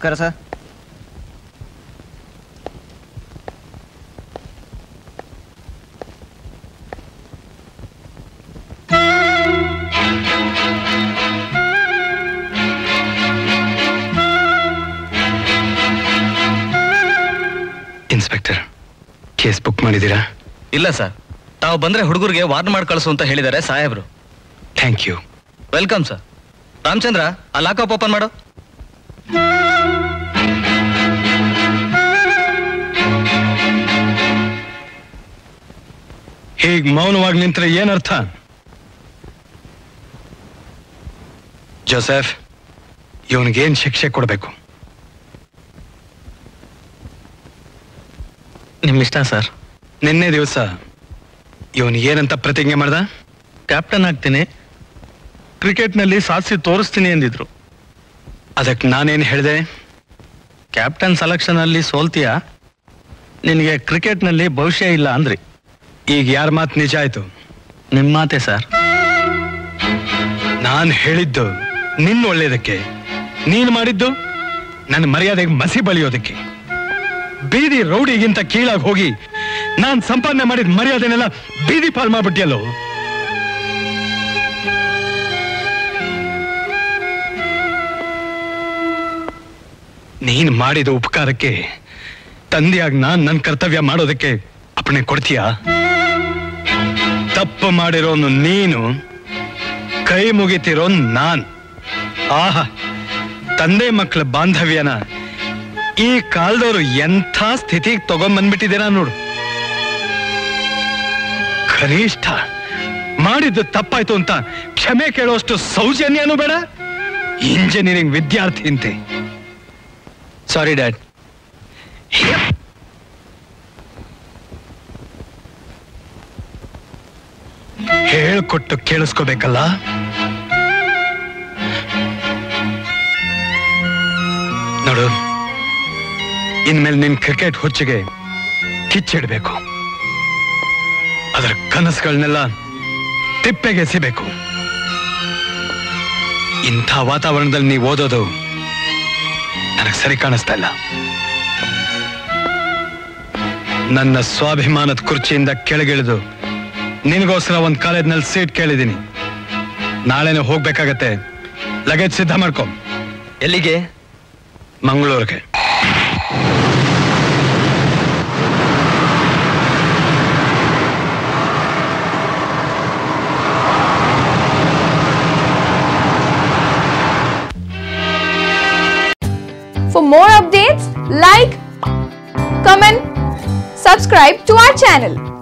ನಮಸ್ಕಾರ sir inspector case book ಮಾಡಿದ್ದೀರಾ ಇಲ್ಲ ಸರ್ ತಾವು ಬಂದ್ರೆ ಹುಡುಗರಿಗೆ ವಾರ್ನ್ ಮಾಡಿ ಕಳಿಸು ಅಂತ ಹೇಳಿದ್ದಾರೆ ಸಾಹೇಬ್ರು thank you welcome sir Ramachandra ಆ ಲಾಕಪ್ ಓಪನ್ ಮಾಡು ಹೀಗ್ ಮೌನವಾಗಿ ನಿಂತ್ರೆ ಏನರ್ಥ ಜೋಸೆಫ್ ಇವನಿಗೇನ್ ಶಿಕ್ಷೆ ಕೊಡಬೇಕು ನಿಮ್ಮಿಷ್ಟ ಸರ್ ನಿನ್ನೆ ದಿವಸ ಇವನು ಏನಂತ ಪ್ರತಿಜ್ಞೆ ಮಾಡ್ದ ಕ್ಯಾಪ್ಟನ್ ಆಗ್ತೀನಿ ಕ್ರಿಕೆಟ್ನಲ್ಲಿ ಸಾಧಿಸಿ ತೋರಿಸ್ತೀನಿ ಎಂದಿದ್ರು ಅದಕ್ಕೆ ನಾನೇನ್ ಹೇಳಿದೆ ಕ್ಯಾಪ್ಟನ್ ಸೆಲೆಕ್ಷನ್ ಅಲ್ಲಿ ಸೋಲ್ತೀಯಾ ನಿನಗೆ ಕ್ರಿಕೆಟ್ನಲ್ಲಿ ಭವಿಷ್ಯ ಇಲ್ಲ ಅಂದ್ರಿ ಈಗ ಯಾರ ಮಾತು ನಿಜ ಆಯ್ತು ನಿಮ್ಮ ಮಾತೆ ಸರ್ ನಾನ್ ಹೇಳಿದ್ದು ನಿನ್ನ ಒಳ್ಳೇದಕ್ಕೆ ನೀನ್ ಮಾಡಿದ್ದು ನನ್ನ ಮರ್ಯಾದೆಗೆ ಮಸಿ ಬಳಿಯೋದಕ್ಕೆ ಬೀದಿ ರೌಡಿಗಿಂತ ಕೀಳಾಗಿ ಹೋಗಿ ನಾನ್ ಸಂಪಾದನೆ ಮಾಡಿದ ಮರ್ಯಾದೆನೆಲ್ಲ ಬೀದಿ ಪಾಲ್ ಮಾಡ್ಬಿಟ್ಟಿಯಲ್ಲೋ ನೀನ್ ಮಾಡಿದ ಉಪಕಾರಕ್ಕೆ ತಂದೆಯಾಗಿ ನಾನ್ ನನ್ನ ಕರ್ತವ್ಯ ಮಾಡೋದಕ್ಕೆ ಅಪ್ಪಣೆ ಕೊಡ್ತೀಯಾ ತಪ್ಪು ಮಾಡಿರೋನು ನೀನು ಕೈ ಮುಗಿತಿರೋ ನಾನ್ ಆಹಾ ತಂದೆ ಮಕ್ಕಳ ಬಾಂಧವ್ಯನ ಈ ಕಾಲದವರು ಎಂಥ ಸ್ಥಿತಿಗೆ ತಗೊಂಡ್ಬಂದ್ಬಿಟ್ಟಿದ್ದೀರಾ ನೋಡು ಕನಿಷ್ಠ ಮಾಡಿದ್ದು ತಪ್ಪಾಯ್ತು ಅಂತ ಕ್ಷಮೆ ಕೇಳೋಷ್ಟು ಸೌಜನ್ಯನೂ ಬೇಡ ಇಂಜಿನಿಯರಿಂಗ್ ವಿದ್ಯಾರ್ಥಿ ಅಂತೆ ಸಾರಿ ಡ್ಯಾಡ್ ಹೇಳ್ಕೊಟ್ಟು ಕೇಳಿಸ್ಕೋಬೇಕಲ್ಲ ನೋಡು ಇನ್ಮೇಲೆ ನಿನ್ ಕ್ರಿಕೆಟ್ ಹುಚ್ಚಿಗೆ ಕಿಚ್ಚಿಡ್ಬೇಕು ಅದರ ಕನಸುಗಳನ್ನೆಲ್ಲ ತಿಪ್ಪೆಗೆಸಿಬೇಕು ಇಂಥ ವಾತಾವರಣದಲ್ಲಿ ನೀವು ಓದೋದು ನನಗೆ ಸರಿ ಕಾಣಿಸ್ತಾ ಇಲ್ಲ ನನ್ನ ಸ್ವಾಭಿಮಾನದ ಕುರ್ಚಿಯಿಂದ ಕೆಳಗಿಳಿದು ನಿನಗೋಸ್ಕರ ಒಂದು ಕಾಲೇಜ್ನಲ್ಲಿ ಸೀಟ್ ಕೇಳಿದ್ದೀನಿ ನಾಳೆನೇ ಹೋಗ್ಬೇಕಾಗತ್ತೆ ಲಗೇಜ್ ಸಿದ್ಧ ಮಾಡ್ಕೊ ಎಲ್ಲಿಗೆ ಮಂಗಳೂರಿಗೆ For more updates, like, comment, subscribe to our channel.